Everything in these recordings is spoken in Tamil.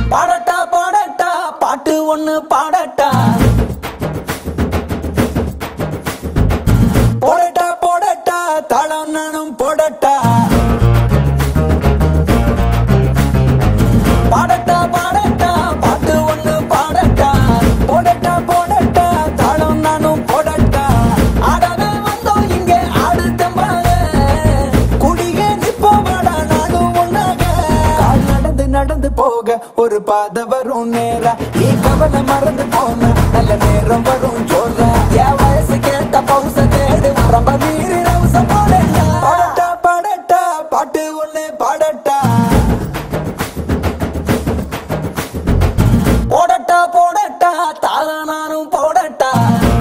பாடட்டா பாடட்டா பாட்டு ஒண்ணு பாடட்டா போடட்டா போடட்டா தாளம் நானும் போடட்டா பாடட்டா பாடட்டா பாட்டு ஒண்ணு பாடட்டா போடட்டா போடட்டா தாளம் நானும் போடட்டா ஆடவே வந்தோம் இங்க ஆடு தம்பாக குடியே நிப்போமாடா நானும் ஒன்னாக கால் நடந்து நடந்து போக ஒரு பாதை வரும் நேரா நீ கவலை மறந்து போன நல்ல நேரம் வரும் சொல்ற என் வயசு கேட்ட பவுச தேடு ரொம்ப மீறி ரவுசம் போடட்டா பாடட்டா பாடட்டா பாட்டு ஒண்ணு பாடட்டா போடட்டா போடட்டா தாள நானும் போடட்டா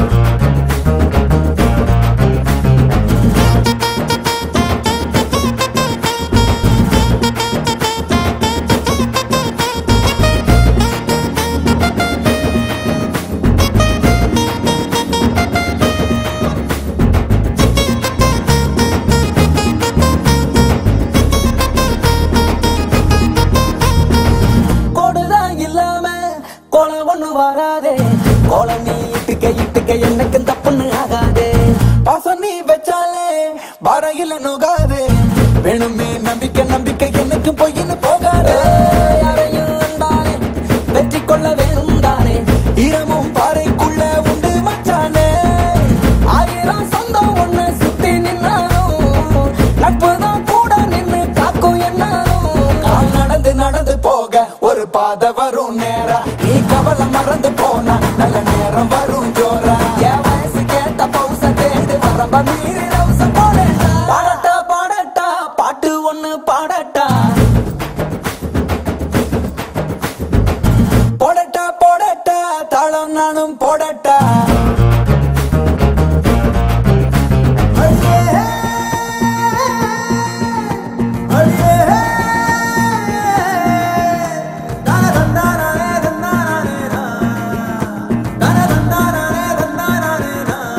கோடுதான் இல்லாம கோல ஒண்ணு வராதே கோல நீ இட்டுக்க இட்டுக்க எனக்கு தப்புன்னு ஆகாதே பாசம் நீ வச்சாலே வரையில நுகாதே வேணுமே நம்பிக்கை நம்பிக்கை எனக்கு பொய்ன்னு போகாதே யாரையும் நம்பாதே, வெற்றி கொள்ள வேணும் தானே ஈரமும் பாறைக்குள்ள உண்டு மச்சானே ஆயிரம் சொந்தம் ஒண்ணு சுத்தி நின்னாலும் நட்பு தான் கூட நின்னு காக்கும் என்னாலும் கால் நடந்து நடந்து போக ஒரு பாதை வரும் நேரா நீ கவலை மறந்து போனா நல்ல நேரம் வரும் ஜோரா என் வயசு கேட்ட பவுச தேடு வரம்ப மீறி ரவுச போடட்டா பாடட்டா பாடட்டா பாட்டு ஒண்ணு பாடட்டா போடட்டா போடட்டா தாளம் நானும் போடட்டா அடியே, அடியே, தனதந்தானே, தந்தானே, தனதந்தானே, தந்தானே,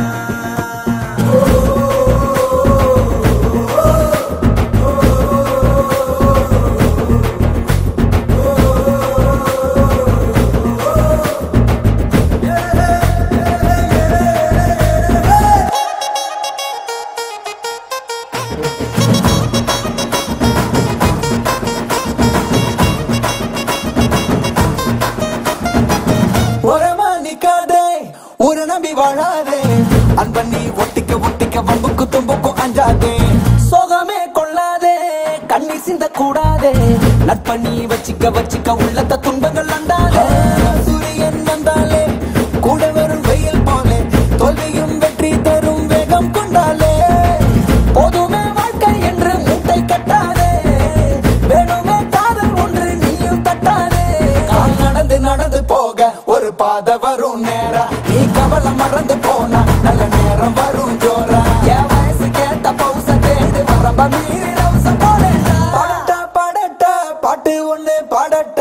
உரமா நிக்காதே ஒரு நம்பி வாழாதே அன்பண்ணி ஒட்டிக்க ஒட்டிக்க வம்புக்கு தும்புக்கும் அஞ்சாதே சோகமே கொள்ளாதே கண்ணி சிந்த கூடாதே நட்பண்ணி வச்சிக்க வச்சிக்க உள்ளத்த துன்பங்கள் அண்டாதே சூரியன் வந்தாலே கூட வரும் வெயில் போலே தோல்வியும் வெற்றி தரும் வேகம் கொண்டாலே போதுமே வாழ்க்கை என்று மூட்டை கட்டாதே வேணுமே காதல் ஒன்று நீயும் தட்டாதே கால் நடந்து நடந்து போக ஒரு பாதை வரும் நேரா நீ கவலை மறந்து போனா நல்ல நேரம் வரும் ஜோரா என் வயசு கேட்ட பவுச தேடு வரம்ப மீறி ரவுச போடட்டா பாடட்டா பாடட்டா பாட்டு ஒண்ணு பாடட்டா